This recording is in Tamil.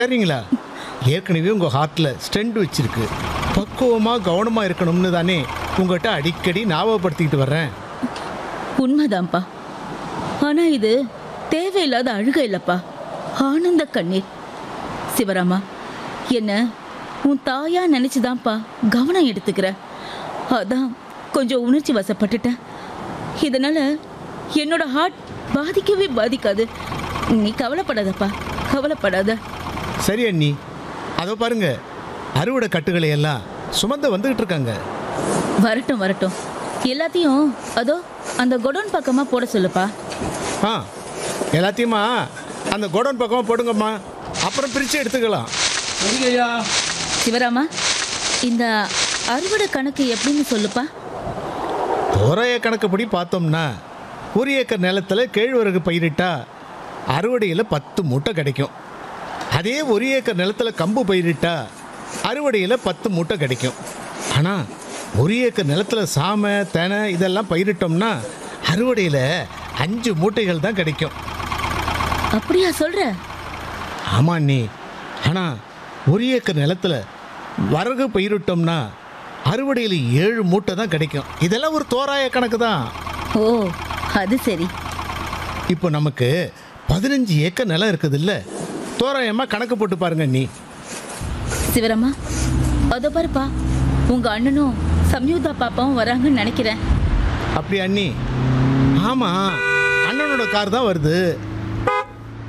சரிங்களா ஏற்கனவே உங்கள் ஹார்ட்டில் ஸ்டெண்ட் வச்சிருக்கு பக்குவமாக கவனமாக இருக்கணும்னு தானே உங்கள்கிட்ட அடிக்கடி ஞாபகப்படுத்திக்கிட்டு வர்றேன் உண்மைதான்ப்பா ஆனா இது தேவையில்லாத அழுகை இல்லப்பா ஆனந்த கண்ணீர் சிவராமா என்ன உன் தாயா நினைச்சுதான்ப்பா கவனம் எடுத்துக்கிற அதான் கொஞ்சம் உணர்ச்சி வசப்பட்டுட்டேன் இதனால என்னோட ஹார்ட் பாதிக்கவே பாதிக்காது நீ கவலைப்படாதப்பா கவலைப்படாத சரி அண்ணி அதோ பாருங்க அறுவடை கட்டுகளை எல்லாம் சுமந்து வந்துகிட்டு இருக்காங்க வரட்டும் வரட்டும் எல்லாத்தையும் அதோ அந்த கொடோன் பக்கமா போட சொல்லுப்பா ஆ எல்லாத்தையுமா அந்த கோடவுன் பக்கமாக போடுங்கம்மா அப்புறம் பிரித்து எடுத்துக்கலாம் சரிங்கய்யா சிவராமா இந்த அறுவடை கணக்கு எப்படின்னு சொல்லுப்பா தோராய கணக்குப்படி பார்த்தோம்னா ஒரு ஏக்கர் நிலத்தில் கேழ்வரகு பயிரிட்டா அறுவடையில் பத்து மூட்டை கிடைக்கும் அதே ஒரு ஏக்கர் நிலத்தில் கம்பு பயிரிட்டா அறுவடையில் பத்து மூட்டை கிடைக்கும் ஆனால் ஒரு ஏக்கர் நிலத்தில் சாமை தெனை இதெல்லாம் பயிரிட்டோம்னா அறுவடையில் அஞ்சு மூட்டைகள் தான் கிடைக்கும் அப்படியா சொல்ற ஆமா அண்ணி ஆனால் ஒரு ஏக்கர் நிலத்தில் வரகு பயிரிட்டோம்னா அறுவடையில் ஏழு மூட்டை தான் கிடைக்கும் இதெல்லாம் ஒரு தோராய கணக்கு தான் ஓ அது சரி இப்போ நமக்கு பதினஞ்சு ஏக்கர் நிலம் இருக்குது இல்லை தோராயமாக கணக்கு போட்டு பாருங்க நீ சிவராமா அதோ பாருப்பா உங்க அண்ணனும் சம்யுக்தா பாப்பாவும் வராங்கன்னு நினைக்கிறேன் அப்படி அண்ணி ஆமாம் அண்ணனோட கார் தான் வருது